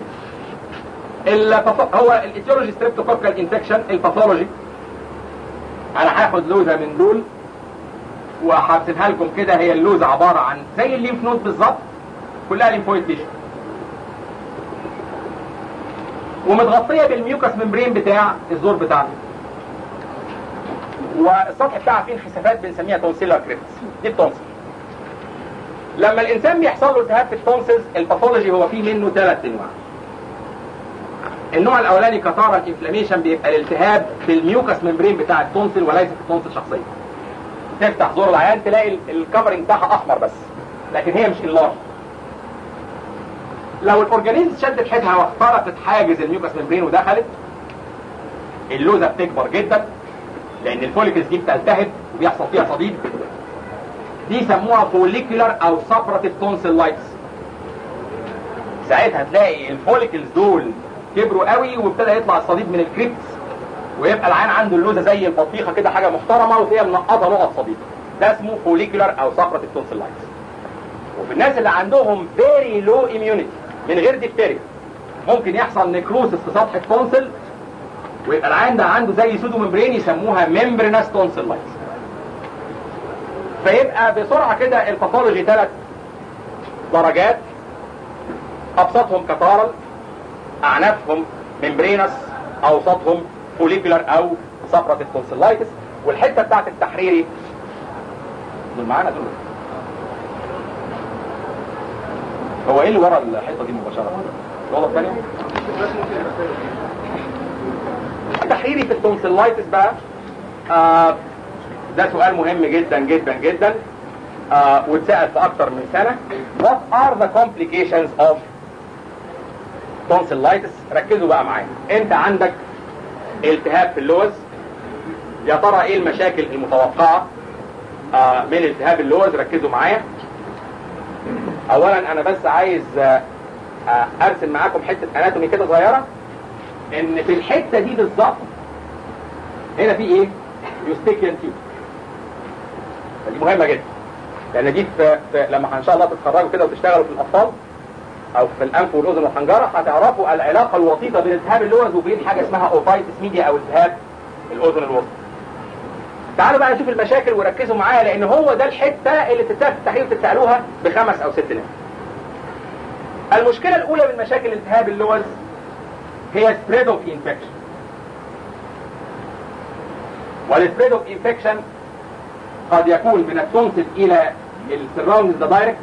الباثو- هو الايتيولوجي ستريبتوكوكال انفكشن الباثولوجي انا هاخد لوزه من دول وهرسمها لكم كده هي اللوزه عباره عن زي الليمف نود بالظبط كلها ليمفويد تيشو ومتغطيه بالميوكس ممبرين بتاع الزور بتاعنا والسطح بتاعها فيه انحسافات بنسميها تونسيلر كريبس دي التونسل لما الانسان بيحصل له التهاب في التونسلز الباثولوجي هو فيه منه ثلاث انواع النوع الاولاني كتارا انفلاميشن بيبقى الالتهاب في الميوكس ممبرين بتاع التونسل وليس في التونسل شخصيا تفتح زور العيان تلاقي الكفرنج بتاعها احمر بس لكن هي مش اللارج لو الاورجانيزم شدت حيلها واخترقت حاجز الميوكس ممبرين ودخلت اللوزه بتكبر جدا لان الفوليكلز دي بتلتهب وبيحصل فيها صديد دي يسموها فوليكولار او سابراتيف تونسيلايتس ساعتها تلاقي الفوليكلز دول كبروا قوي وابتدى يطلع الصديد من الكريبس ويبقى العين عنده اللوزه زي البطيخه كده حاجه محترمه وتلاقيها منقطه نقط صديد ده اسمه فوليكولار او سابراتيف تونسيلايتس وفي الناس اللي عندهم فيري لو اميونيتي من غير ديفتيريا ممكن يحصل نيكروسس في سطح التونسل ويبقى العين ده عنده زي سودو ممبرين يسموها ممبرينس تونسيلايتس فيبقى بسرعه كده الباثولوجي ثلاث درجات ابسطهم كتارل اعنافهم ممبرينس اوسطهم فوليكولار او سابراتيف تونسيلايتس والحته بتاعت التحريري دول معانا دول هو ايه اللي ورا الحته دي مباشره؟ الوضع الثانيه؟ التحريري في التونسيلايتس بقى آه ده سؤال مهم جدا جدا جدا آه واتسال في اكتر من سنه What are the complications of tonsillitis ركزوا بقى معايا انت عندك التهاب في اللوز يا ترى ايه المشاكل المتوقعه آه من التهاب اللوز ركزوا معايا اولا انا بس عايز آه آه ارسم معاكم حته اناتومي كده صغيره ان في الحته دي بالظبط هنا في ايه يوستيكيان تيوب دي مهمه جدا لان دي في, في لما ان شاء الله تتخرجوا كده وتشتغلوا في الاطفال او في الانف والاذن والحنجره هتعرفوا العلاقه الوطيده بين التهاب اللوز وبين حاجه اسمها اوفايتس ميديا او التهاب الاذن الوسطى تعالوا بقى نشوف المشاكل وركزوا معايا لان هو ده الحته اللي تتسال في التحليل وتتسالوها بخمس او ست نقط. المشكله الاولى من مشاكل التهاب اللوز هي spread of infection. والسبريد اوف انفكشن قد يكون من التونسل الى السراوندز ذا دايركت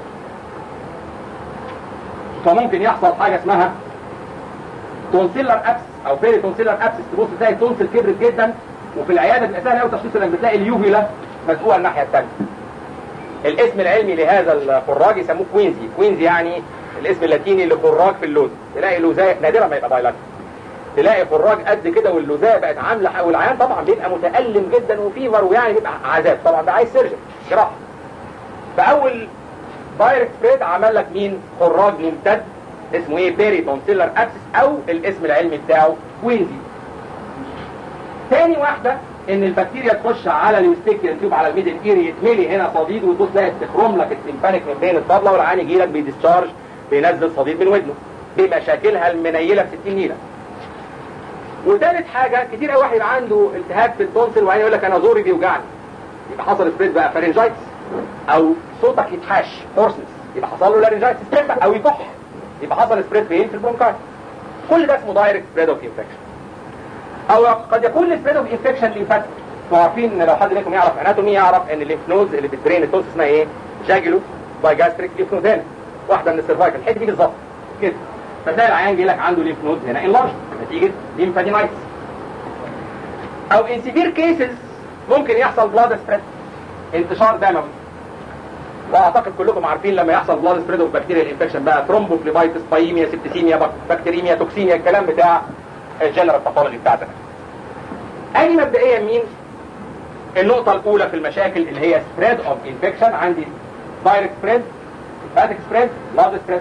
فممكن يحصل حاجه اسمها تونسيلر ابس او بيري تونسيلر ابس تبص تلاقي التونسل كبرت جدا وفي العياده بيبقى سهل قوي تشخيص انك بتلاقي اليوفيلا مسؤوله الناحيه الثانيه. الاسم العلمي لهذا الخراج يسموه كوينزي، كوينزي يعني الاسم اللاتيني لخراج في اللوز، تلاقي لوزايه نادرا ما يبقى دايلاتيك. تلاقي خراج قد كده واللوزايه بقت عامله والعيان طبعا بيبقى متالم جدا وفيفر ويعني بيبقى عذاب طبعا ده عايز سيرجن جراحه. فاول دايركت سبريد عمل لك مين؟ خراج ممتد اسمه ايه؟ بيري تونسيلر ابسس او الاسم العلمي بتاعه كوينزي. تاني واحدة ان البكتيريا تخش على اليوستيكيان تيوب على الميدل اير يتملي هنا صديد وتبص تلاقي تخرم لك التمبانيك من بين الطبلة والعين يجي لك بيديسشارج بينزل صديد من ودنه بمشاكلها المنيلة في 60 نيلة. وثالث حاجة كتير قوي واحد يبقى عنده التهاب في التونسل وبعدين يقول لك انا زوري بيوجعني. يبقى حصل سبريد بقى فارنجايتس او صوتك يتحاش هورسنس يبقى حصل له لارنجايتس سبريد او يكح يبقى حصل سبريد فين في البرونكايت. كل ده اسمه دايركت سبريد اوف انفكشن. او قد يكون السبريد اوف انفكشن ليمفاتيك انتوا عارفين ان لو حد منكم يعرف اناتومي يعرف ان الليمف نودز اللي بتدرين التونس اسمها ايه؟ جاجلو بايجاستريك ليمف نود هنا واحده من السيرفايكال الحته دي بالظبط كده فتلاقي العيان جاي لك عنده ليمف نودز هنا انلارج نتيجه ليمفادينايتس او ان سيفير كيسز ممكن يحصل بلاد سبريد انتشار دموي واعتقد كلكم عارفين لما يحصل بلاد سبريد اوف بكتيريال انفكشن بقى ثرومبوفليبايتس بايميا سبتسيميا بكتيريميا توكسيميا الكلام بتاع الجنرال باثولوجي بتاعتنا ادي مبدئيا مين النقطة الأولى في المشاكل اللي هي spread of infection عندي direct spread lymphatic spread blood spread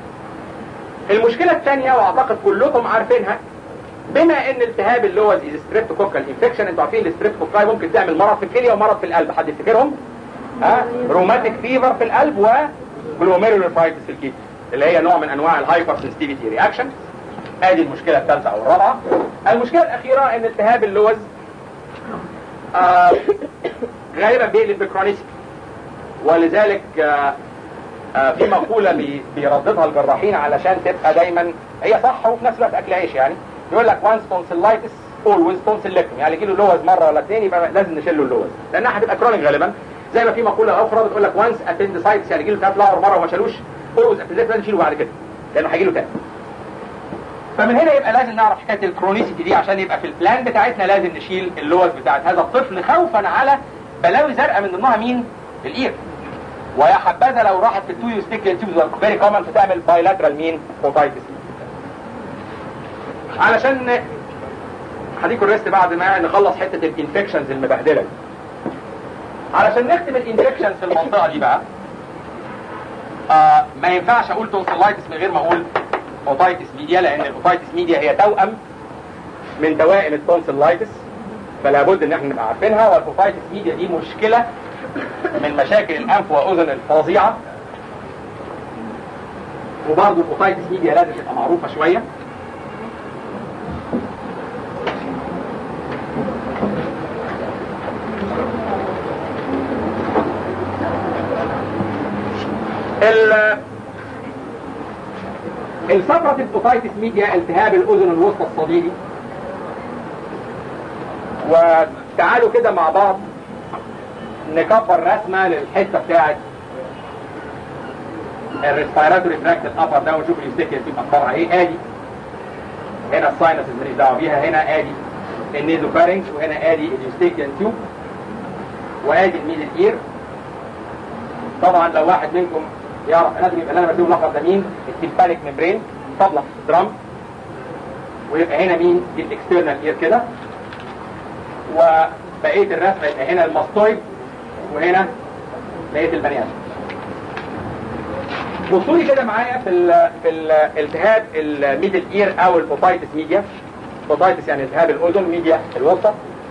المشكلة الثانية واعتقد كلكم عارفينها بما ان التهاب اللوز از ستريبتوكوكال انفكشن انتوا عارفين الستريبتوكوكاي ممكن تعمل مرض في الكليه ومرض في القلب حد يفتكرهم؟ ها روماتيك فيفر في القلب وجلوميرولوفايتس في الكيدني اللي هي نوع من انواع الهايبر سنسيتيفيتي رياكشن ادي المشكله الثالثه او الرابعه المشكله الاخيره ان التهاب اللوز آه غالبا بيقلب بكرونيسيتي ولذلك آه آه في مقوله بي بيرددها الجراحين علشان تبقى دايما هي صح وفي نفس الوقت اكل عيش يعني يقول لك وانس تونسيلايتس اولويز تونسيلكتومي يعني يجي له لوز مره ولا اثنين يبقى لازم نشيل له اللوز لانها هتبقى كرونيك غالبا زي ما في مقوله اخرى بتقول لك وانس ابندسايتس يعني يجي له تاب لاور مره وما شالوش اولويز ابندسايتس لازم نشيله بعد كده لانه هيجي له تاني فمن هنا يبقى لازم نعرف حكايه الكرونيسيتي دي عشان يبقى في البلان بتاعتنا لازم نشيل اللوز بتاعت هذا الطفل خوفا على بلاوي زرقاء من ضمنها مين؟ الاير ويا حبذا لو راحت في التو يوستيكيال تيوبز فيري كومن فتعمل بايلاترال مين؟ اوتايتس علشان هديكوا الريست بعد ما نخلص حته الانفكشنز المبهدله دي علشان نختم الانفكشنز في المنطقه دي بقى آه ما ينفعش اقول تونسلايتس من غير ما اقول اوتايتس ميديا لان الاوتايتس ميديا هي توأم من توائم التونسلايتس فلا بد ان احنا نبقى عارفينها والاوتايتس ميديا دي مشكله من مشاكل الانف واذن الفظيعه وبرضه الاوتايتس ميديا لازم تبقى معروفه شويه الصفرة الأوتايتس ميديا التهاب الأذن الوسطى الصديدي وتعالوا كده مع بعض نكبر رسمة للحتة بتاعت الريسبيراتوري تراكت الأبر ده ونشوف اليوستيكيا دي أخبارها إيه آدي هنا الساينس ماليش دعوة بيها هنا آدي النيزوفارينكس وهنا آدي اليوستيكيان تيوب وآدي الميدل إير طبعا لو واحد منكم يعرف لازم يبقى اللي انا بديه لقب ده مين التمبانيك ممبرين طبله درام ويبقى هنا مين دي الاكسترنال اير كده وبقيه الرسمه يبقى هنا الماستويد وهنا بقيه البني ادم بصوا لي كده معايا في ال في الالتهاب الميدل اير او الاوتايتس ميديا اوتايتس يعني التهاب الاذن ميديا الوسطى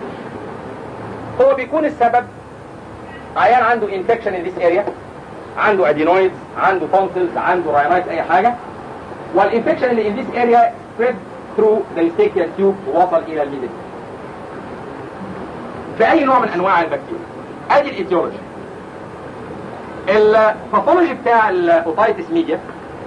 هو بيكون السبب عيان عنده انفكشن ان ذيس اريا عنده ادينويدز عنده تونسلز عنده راينايتس اي حاجه والانفكشن اللي in this area spread through the eustachian tube ووصل الى الميدل في اي نوع من انواع البكتيريا ادي الايتيولوجي الباثولوجي بتاع الاوتايتس ميديا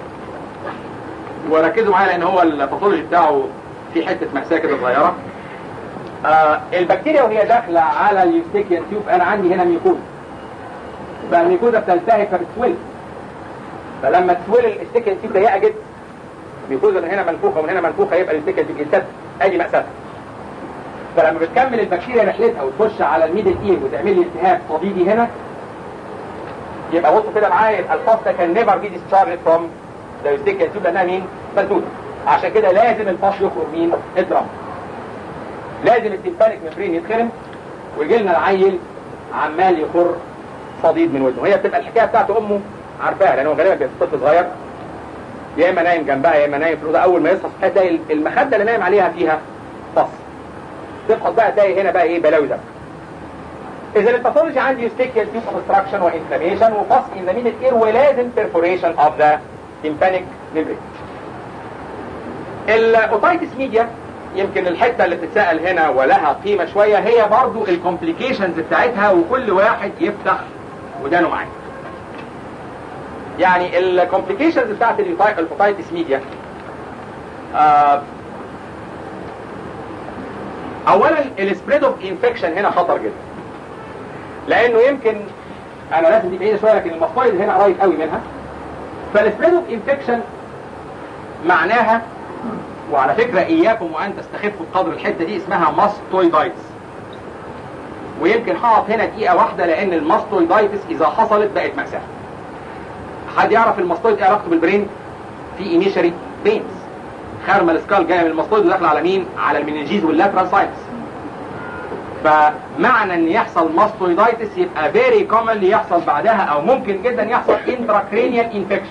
وركزوا معايا لان هو الباثولوجي بتاعه في حته مأساة كده صغيره آه البكتيريا وهي داخله على اليوستيكيان تيوب انا عندي هنا ميكوزا بقى الميكوزا بتلتهب فبتسول فلما تسول الاستيكيان تيوب ضيقه جدا الميكوزا من هنا منفوخه ومن هنا منفوخه يبقى الاستيكيان تيوب ينسد ادي مأساة فلما بتكمل البكتيريا رحلتها وتخش على الميدل اير وتعمل لي التهاب صديدي هنا يبقى بصوا كده معايا يبقى الفاستا كان نيفر بي ديسشارج فروم ذا يوستيكيان تيوب لانها مين؟ مسدوده عشان كده لازم الفاش يخرج مين؟ الدرام لازم التمبانيك ممبرين يتخرم ويجي لنا العيل عمال يخر صديد من ودنه هي بتبقى الحكايه بتاعت امه عارفاها لان هو غالبا بيبقى طفل صغير يا اما نايم جنبها يا اما نايم في الاوضه اول ما يصحى الصبح تلاقي المخده اللي نايم عليها فيها فص تفحص بقى تلاقي هنا بقى ايه بلاوي ده اذا الباثولوجي عندي يستيكيال تيوب اوبستراكشن وانفلاميشن وفص ان ذا ميدل اير ولازم بيرفوريشن اوف ذا تمبانيك ميمبرين الاوتايتس ميديا يمكن الحته اللي بتتسال هنا ولها قيمه شويه هي برضو الكومبليكيشنز بتاعتها وكل واحد يفتح ودانه معاه يعني الكومبليكيشنز بتاعت الاوتايتس ميديا آه اولا السبريد اوف انفكشن هنا خطر جدا لانه يمكن انا لازم دي بعيده شويه لكن المصايد هنا قريب قوي منها فالسبريد اوف انفكشن معناها وعلى فكره اياكم وان تستخفوا بقدر الحته دي اسمها ماستويدايتس ويمكن هقف هنا دقيقه واحده لان الماستويدايتس اذا حصلت بقت مأساة حد يعرف الماستويد ايه علاقته بالبرين في انيشري بينز خرم السكال جايه من الماستويد وداخله على مين على المننجيز واللاترال سايتس فمعنى ان يحصل ماستويدايتس يبقى فيري كومن يحصل بعدها او ممكن جدا يحصل انتراكرينيال انفكشن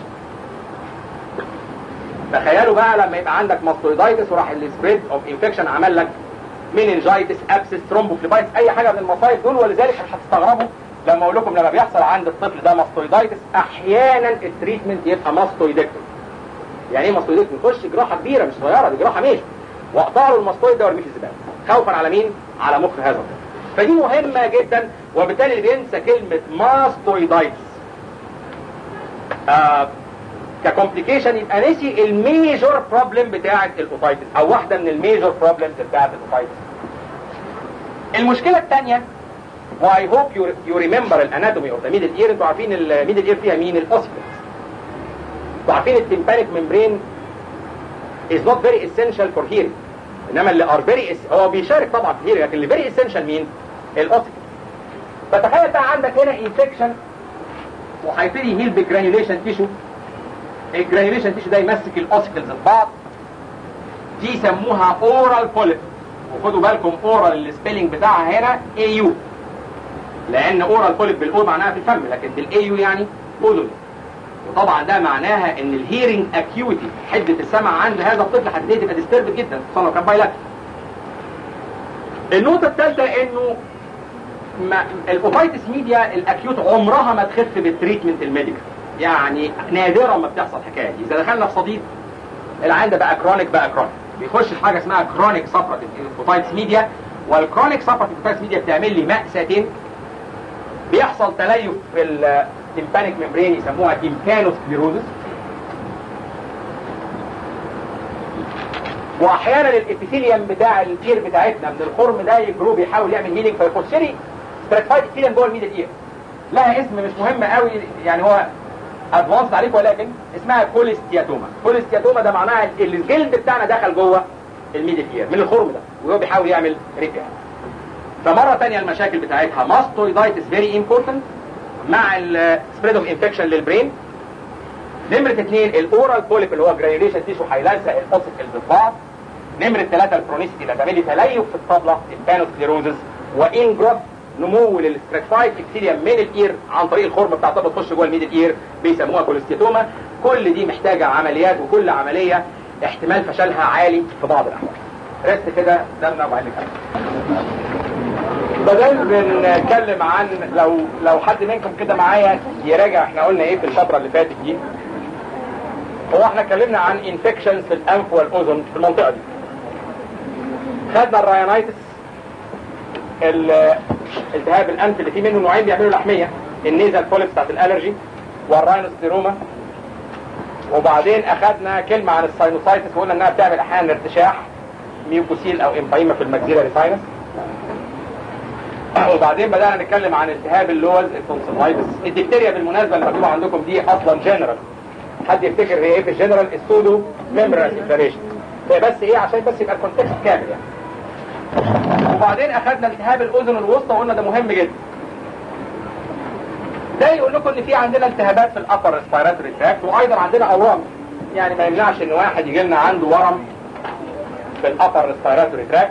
تخيلوا بقى لما يبقى عندك ماستويدايتس وراح السبريد اوف انفكشن عمل لك مينينجايتس ابسس ترومبوفليبايتس اي حاجه من المصايب دول ولذلك مش هتستغربوا لما اقول لكم لما بيحصل عند الطفل ده ماستويدايتس احيانا التريتمنت يبقى ماستويدكتوم يعني ايه ماستويدكتوم يخش جراحه كبيره مش صغيره دي جراحه ماشي واقطع له الماستويد ده وارميه في الزباله خوفا على مين؟ على مخ هذا الطفل فدي مهمه جدا وبالتالي اللي بينسى كلمه ماستويدايتس آه ككومبليكيشن يبقى نسي الميجور بروبلم بتاعه الاوتايتس او واحده من الميجور بروبلمز بتاعه الاوتايتس المشكله الثانيه واي هوب يو ريمبر الاناتومي اوف ذا ميدل اير انتوا عارفين الميدل اير فيها مين الاوسيكلز انتوا عارفين التمبانيك ممبرين is not very essential for hearing انما اللي are very هو بيشارك طبعا في hearing لكن اللي very essential مين الاوسيكلز فتخيل بقى عندك هنا انفكشن وهيبتدي يهيل بجرانيوليشن تيشو الجرانيوليشن تيشو ده يمسك الاوسيكلز البعض دي يسموها اورال بوليب وخدوا بالكم اورال السبيلنج بتاعها هنا اي يو لان اورال بوليب بالاو معناها في الفم لكن بالاي يو يعني اذن وطبعا ده معناها ان الهيرنج اكيوتي حده السمع عند هذا الطفل هتبتدي تبقى ديسترب جدا خصوصا لو كان بايلات النقطه الثالثه انه ما الاوفايتس ميديا الاكيوت عمرها ما تخف بالتريتمنت الميديكال يعني نادرا ما بتحصل حكايه دي اذا دخلنا في صديد العيان ده بقى كرونيك بقى كرونيك بيخش في حاجه اسمها كرونيك سابراتيف اوفايتس ميديا والكرونيك سابراتيف اوفايتس ميديا بتعمل لي مأساتين بيحصل تليف في التمبانيك ممبرين يسموها تيمبانوسكليروزس واحيانا الابيثيليوم بتاع الاير بتاعتنا من الخرم ده يجرو بيحاول يعمل هيلينج فيخش لي ستراتيفايد ابيثيليوم جوه الميدل اير لها اسم مش مهم قوي يعني هو ادفانس عليك ولكن اسمها كوليستياتوما كوليستياتوما ده معناها الجلد بتاعنا دخل جوه الميدل اير من الخرم ده وهو بيحاول يعمل ريبير فمره ثانيه المشاكل بتاعتها ماستويدايتس فيري امبورتنت مع السبريد اوف انفكشن للبرين نمرة اثنين الاورال بوليب اللي هو جرانيوليشن تيشو هيلزق الاوسيكلز في بعض نمرة ثلاثة الكرونيسيتي اللي هتعمل لي تليف في الطبلة البانوسكليروزس وان جروث نمو للستراتيفايد اكسيليوم من الاير عن طريق الخرم بتاع الطبلة تخش جوه الميدل اير بيسموها كوليستيتوما كل دي محتاجة عمليات وكل عملية احتمال فشلها عالي في بعض الاحوال ريست كده دمنا وبعدين بدل بنتكلم عن لو لو حد منكم كده معايا يراجع احنا قلنا ايه في الفتره اللي فاتت دي هو احنا اتكلمنا عن انفكشنز في الانف والاذن في المنطقه دي خدنا الراينايتس ال- التهاب الانف اللي فيه منه نوعين بيعملوا لحميه النيزل بوليبس بتاعت الالرجي والراينوستيروما وبعدين اخذنا كلمه عن الساينوسايتس وقلنا انها بتعمل احيانا ارتشاح ميوكوسيل او امبايما في الماكسيلاري ساينس وبعدين بدأنا نتكلم عن التهاب اللوز التونسلايتس الدكتيريا بالمناسبة اللي مكتوبة عندكم دي أصلا جنرال حد يفتكر هي ايه في الجنرال السودو ميمبرانس انفلاميشن هي بس ايه عشان بس يبقى الكونتكست كامل يعني وبعدين اخذنا التهاب الاذن الوسطى وقلنا ده مهم جدا ده يقول لكم ان في عندنا التهابات في الابر ريسبيراتوري تراكت وايضا عندنا اورام يعني ما يمنعش ان واحد يجي لنا عنده ورم في الابر ريسبيراتوري تراكت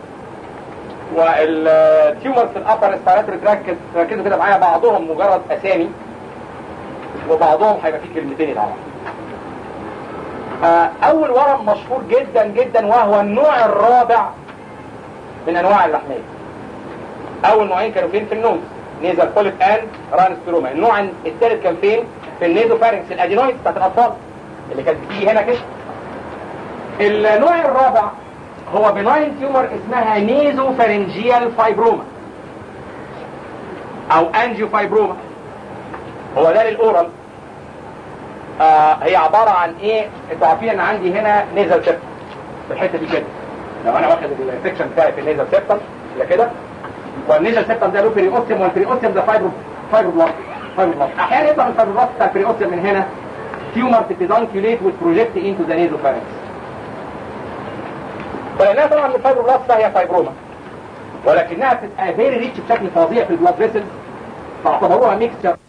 والتيومر في الابر ريسبيراتوري تراكت ركزوا كده معايا بعضهم مجرد اسامي وبعضهم هيبقى فيه كلمتين يتعرف آه، اول ورم مشهور جدا جدا وهو النوع الرابع من انواع اللحميه اول نوعين كانوا فين في النوز نيزل بوليب اند رانستروما النوع الثالث كان فين في النيزو فارنكس الادينويد بتاعت الاطفال اللي كانت بتيجي هنا كده النوع الرابع هو بناين تيومر اسمها نيزو فارنجيال فايبروما او انجيو فايبروما هو ده للاورال آه هي عبارة عن ايه انتوا عارفين ان عندي هنا نيزل سيبتم في الحتة دي كده لو انا واخد السكشن بتاعي في النيزل سيبتم ده كده والنيزل سيبتم ده له بريوستيوم والبريوستيوم ده فايبرو فايبروبلاست فايبروبلاست احيانا يطلع من الفايبروبلاست بتاع البريوستيوم من هنا تيومر تتدانكيوليت وتبروجكت انتو ذا نيزو فارنكس ولانها طبعا من الفايبروبلاست فهي فايبروما ولكنها بتبقى فيري ريتش بشكل فظيع في البلاد فيسل فاعتبروها ميكستشر